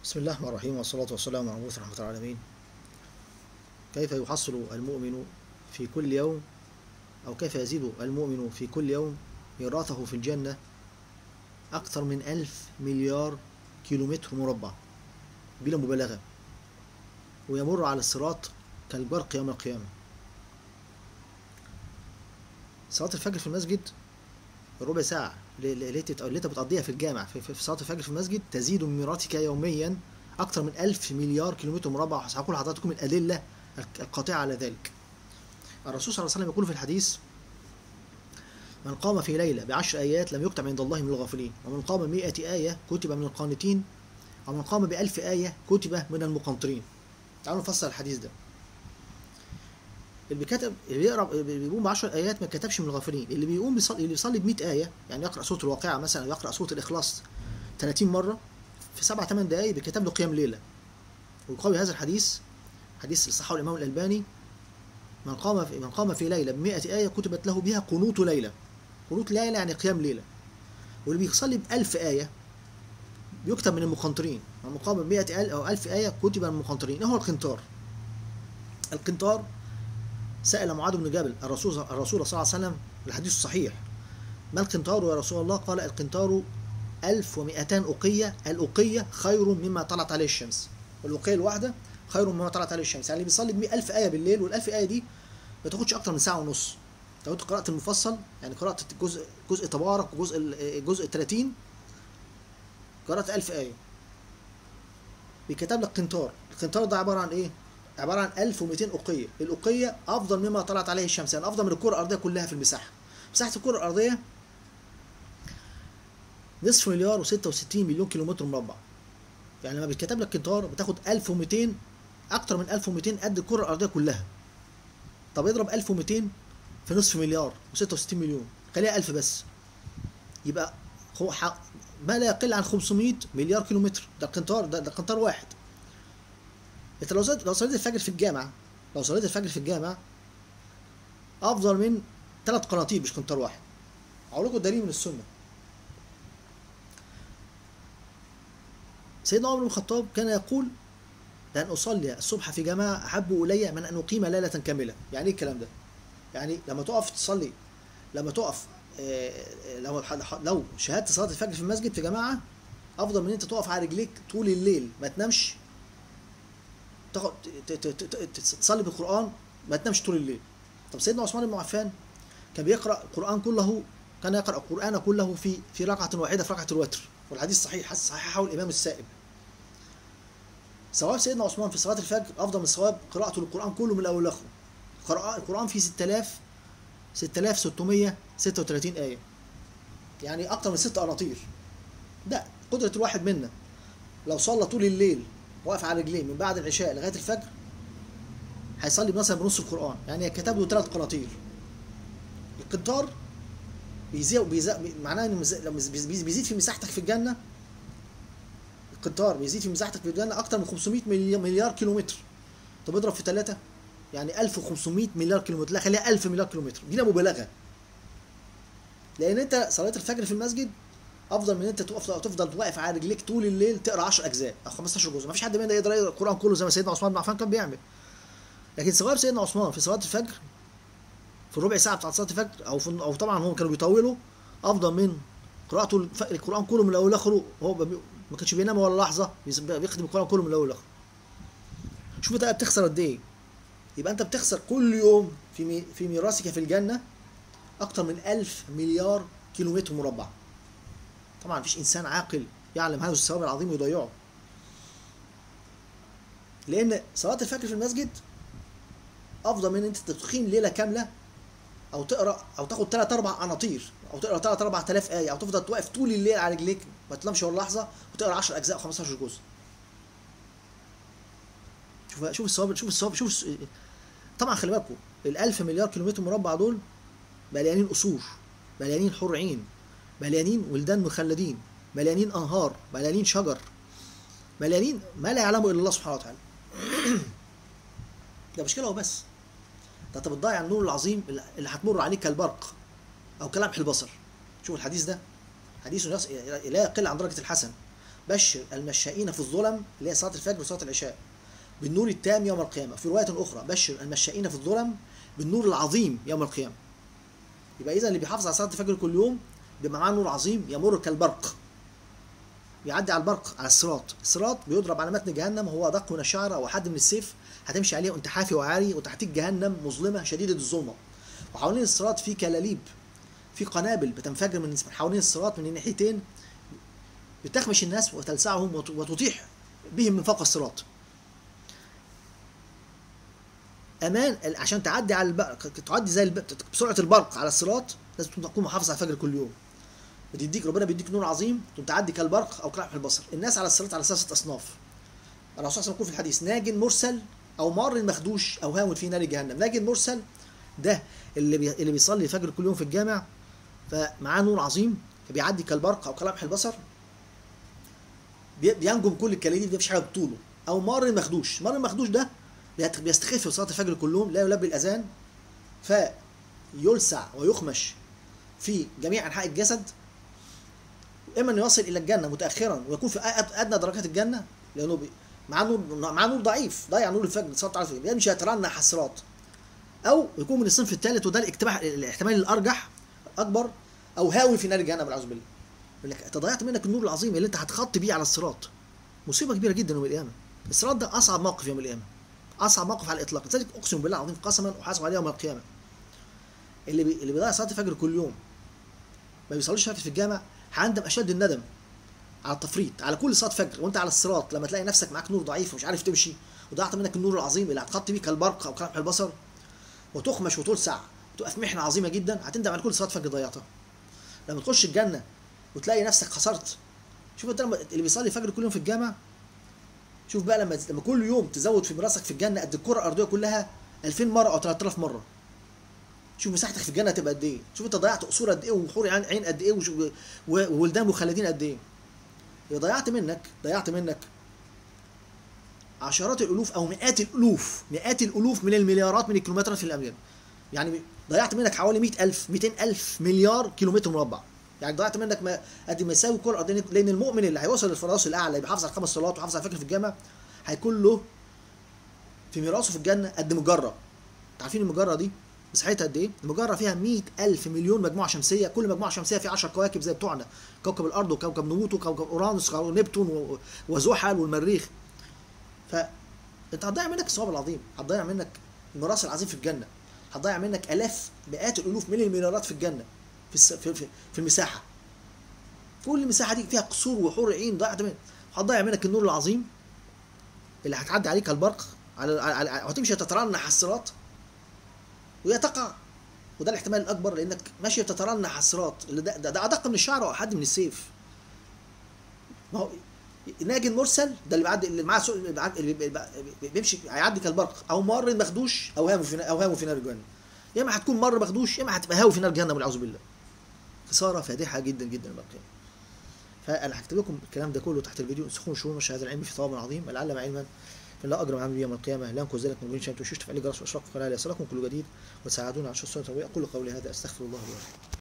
بسم الله الرحمن الرحيم والصلاة والسلام على مبعوث رحمة العالمين كيف يحصل المؤمن في كل يوم أو كيف يزيد المؤمن في كل يوم ميراثه في الجنة أكثر من ألف مليار كيلومتر مربع بلا مبالغة ويمر على الصراط كالبرق يوم القيامة صلاة الفجر في المسجد ربع ساعة اللي انت اللي انت بتقضيها في الجامع في, في صلاة الفجر في المسجد تزيد من ميراثك يوميا أكثر من ألف مليار كيلومتر مربع سأقول لحضراتكم الأدلة القاطعة على ذلك الرسول صلى الله عليه وسلم يقول في الحديث من قام في ليلة بعشر آيات لم يكتب عند الله من الغافلين ومن قام مئة آية كتب من القانتين ومن قام بألف آية كتب من المقنطرين تعالوا نفسر الحديث ده اللي بيكتب اللي بيقرا بيقوم ب 10 ايات ما كتبش من الغافلين اللي بيقوم بيصلي اللي بيصلي ب 100 ايه يعني يقرا سوره الواقعه مثلا او يقرا سوره الاخلاص 30 مره في 7 8 دقائق بيكتب له قيام ليله ويقوي هذا الحديث حديث صححه الامام الالباني من قام في من قام في ليله ب 100 ايه كتبت له بها قنوت ليله قنوت ليله يعني قيام ليله واللي بيصلي ب 1000 ايه يكتب من المقنطرين من قام ب 100 او 1000 ايه كتب من المقنطرين ايه هو القنطار القنطار سأل معاذ بن جبل الرسول الرسول صلى الله عليه وسلم الحديث الصحيح ما القنطار يا رسول الله قال القنطار 1200 أقية الأقية خير مما طلعت عليه الشمس الأقية الواحدة خير مما طلعت عليه الشمس يعني اللي بيصلي ب 1000 آية بالليل وال1000 آية دي ما تاخدش أكتر من ساعة ونص لو أنت قرأت المفصل يعني قرأت جزء جزء تبارك وجزء جزء 30 قرأت 1000 آية بيكتب لك قنطار القنطار ده عبارة عن إيه؟ عبارة عن 1200 أقية الأقية أفضل مما طلعت عليه الشمس يعني أفضل من الكرة الأرضية كلها في المساحة مساحة الكرة الأرضية نصف مليار و66 مليون كيلومتر مربع يعني لما بيتكتب لك قنطار بتاخد 1200 أكتر من 1200 قد الكرة الأرضية كلها طب اضرب 1200 في نصف مليار و66 مليون خليها 1000 بس يبقى هو ما لا يقل عن 500 مليار كيلومتر ده القنطار ده, ده قنطار واحد انت لو صليت لو صليت الفجر في الجامع لو صليت الفجر في الجامع افضل من ثلاث قناطير مش قنطار واحد اقول لكم دليل من السنه سيدنا عمر بن الخطاب كان يقول لأن أصلي الصبح في جماعة أحب إلي من أن أقيم ليلة كاملة يعني إيه الكلام ده؟ يعني لما تقف تصلي لما تقف لو لو شهدت صلاة الفجر في المسجد في جماعة أفضل من أنت تقف على رجليك طول الليل ما تنامش تاخد تصلي بالقران ما تنامش طول الليل طب سيدنا عثمان بن عفان كان بيقرا القران كله كان يقرا القران كله في في ركعه واحده في ركعه الوتر والحديث صحيح صححه الامام السائب ثواب سيدنا عثمان في صلاه الفجر افضل من ثواب قراءته للقران كله من الاول لاخره القران فيه 6000 6636 ايه يعني اكتر من ست قراطير ده قدره الواحد منا لو صلى طول الليل واقف على رجليه من بعد العشاء لغايه الفجر هيصلي مثلا بنص القران يعني كتب له ثلاث قناطير القنطار بيزيد بيزيد معناه انه بيزيد في مساحتك في الجنه القنطار بيزيد في مساحتك في الجنه اكتر من 500 مليار كيلومتر طب اضرب في ثلاثه يعني 1500 مليار كيلومتر لا خليها 1000 مليار كيلومتر دي لا مبالغه لان انت صلاه الفجر في المسجد افضل من انت تقف تفضل واقف على رجليك طول الليل تقرا 10 اجزاء او 15 جزء ما فيش حد منا يقدر يقرا القران كله زي ما سيدنا عثمان بن عفان كان بيعمل لكن ثواب سيدنا عثمان في صلاه الفجر في الربع ساعه بتاعت صلاه الفجر او في او طبعا هم كانوا بيطولوا افضل من قراءته القران كله من الاول لاخره هو ما كانش بينام ولا لحظه بيختم القران كله من الاول لاخره شوف انت بتخسر قد ايه يبقى انت بتخسر كل يوم في في ميراثك في الجنه اكتر من 1000 مليار كيلومتر مربع طبعا مفيش انسان عاقل يعلم هذا الثواب العظيم ويضيعه لان صلاه الفجر في المسجد افضل من انت تقيم ليله كامله او تقرا او تاخد ثلاث اربع قناطير او تقرا ثلاث اربع الاف ايه او تفضل واقف طول الليل على رجليك ما تنامش ولا لحظه وتقرا 10 اجزاء 15 جزء شوف شوف الثواب شوف الثواب شوف طبعا خلي بالكم ال 1000 مليار كيلومتر مربع دول مليانين قصور مليانين حور عين مليانين ولدان مخلدين مليانين انهار مليانين شجر مليانين ما لا يعلمه الا الله سبحانه وتعالى ده مش كده وبس ده انت بتضيع النور العظيم اللي هتمر عليك كالبرق او كلمح البصر شوف الحديث ده حديث لا يقل عن درجه الحسن بشر المشائين في الظلم اللي هي صلاه الفجر وصلاه العشاء بالنور التام يوم القيامه في روايه اخرى بشر المشائين في الظلم بالنور العظيم يوم القيامه يبقى اذا اللي بيحافظ على صلاه الفجر كل يوم بيبقى معاه نور عظيم يمر كالبرق بيعدي على البرق على الصراط الصراط بيضرب على متن جهنم هو ادق من الشعره او حد من السيف هتمشي عليه وانت حافي وعاري وتحتيك جهنم مظلمه شديده الظلمه وحوالين الصراط في كلاليب في قنابل بتنفجر من حوالين الصراط من الناحيتين بتخمش الناس وتلسعهم وت- وتطيح بهم من فوق الصراط امان عشان تعدي على البرق تعدي زي الب... بسرعه البرق على الصراط لازم تكون محافظ على الفجر كل يوم بتديك ربنا بيديك نور عظيم تقوم تعدي كالبرق او كلمح البصر الناس على الصراط على ثلاثه اصناف الرسول صلى الله عليه وسلم يقول في الحديث ناج مرسل او مار مخدوش او هاون في نار جهنم ناج مرسل ده اللي بي... اللي بيصلي الفجر كل يوم في الجامع فمعاه نور عظيم فبيعدي كالبرق او كلمح البصر بي- بينجم كل الكلاليب دي مفيش حاجه بطوله او مار مخدوش مار مخدوش ده بيت- بيستخف في صلاه الفجر كلهم لا يلبي الاذان فيلسع ويخمش في جميع انحاء الجسد اما انه يصل الى الجنه متاخرا ويكون في أد- ادنى درجات الجنه لانه بي- معاه نور معاه نور ضعيف ضيع نور الفجر صلاه على الفجر يمشي يترنح الصراط او يكون من الصنف الثالث وده الاجتماع الاحتمال الارجح اكبر او هاوي في نار جهنم والعياذ بالله يقول لك انت ضيعت منك النور العظيم اللي انت هتخطي بيه على الصراط مصيبه كبيره جدا يوم القيامه الصراط ده اصعب موقف يوم القيامه اصعب موقف على الاطلاق لذلك اقسم بالله العظيم قسما احاسب عليه يوم القيامه اللي بي... اللي بيضيع صلاه الفجر كل يوم ما بيصليش ركعه في الجامع هندم اشد الندم على التفريط على كل صلاه فجر وانت على الصراط لما تلاقي نفسك معاك نور ضعيف ومش عارف تمشي وضيعت منك النور العظيم اللي هتخطي بيه كالبرق او كلمح البصر وتخمش وتلسع وتبقى في محنه عظيمه جدا هتندم على كل صلاه فجر ضيعتها لما تخش الجنه وتلاقي نفسك خسرت شوف انت لما اللي بيصلي الفجر كل يوم في الجامع شوف بقى لما لما كل يوم تزود في مراسك في الجنه قد الكره الارضيه كلها 2000 مره او 3000 مره شوف مساحتك في الجنه هتبقى قد ايه شوف انت ضيعت قصور قد ايه وحور عين عين قد ايه وشو- و- وولدان مخلدين قد ايه يبقى ضيعت منك ضيعت منك عشرات الالوف او مئات الالوف مئات الالوف من المليارات من الكيلومترات في الاميال يعني ضيعت منك حوالي 100000 200000 مليار كيلومتر مربع يعني ضيعت منك ما قد ما يساوي الكره الارضيه لان المؤمن اللي هيوصل للفردوس الاعلى اللي بيحافظ على الخمس صلوات ويحافظ على الفجر في الجامع هيكون له في ميراثه في الجنه قد مجره انت عارفين المجره دي مساحتها قد ايه؟ المجره فيها 100000 مليون مجموعه شمسيه كل مجموعه شمسيه فيها 10 كواكب زي بتوعنا كوكب الارض وكوكب نموت وكوكب اورانوس ونبتون و- وزحل والمريخ فانت هتضيع منك الثواب العظيم هتضيع منك الميراث العظيم في الجنه هتضيع منك الاف مئات الالوف من المليارات في الجنه في الس... في, في, في المساحه كل المساحه دي فيها قصور وحور عين ضيعت منك هتضيع منك النور العظيم اللي هتعدي عليك البرق على على على- وهتمشي تترنح على الصراط وهي تقع وده الاحتمال الاكبر لانك ماشي تترنح على الصراط اللي ده, ده, ده ادق من الشعر او حد من السيف ما هو ناجي المرسل ده اللي بيعدي اللي معاه سوق- اللي بيعدي- اللي بي- بيمشي هيعدي كالبرق او مر مخدوش او هاوي في او هاوي في نار جهنم يا اما هتكون مر مخدوش يا اما هتبقى هاوي في نار جهنم والعياذ بالله خساره فادحه جدا جدا يوم القيامه فانا هكتب لكم الكلام ده كله تحت الفيديو انسخون شؤون هذا العلم في ثواب عظيم العلم علما فلا اجر عمل يوم القيامه لا انكم ذلك من غير شيء تشوش تفعيل جرس واشراق في قناه ليصلكم كل جديد وتساعدونا على شخص اقول قولي هذا استغفر الله لي ولكم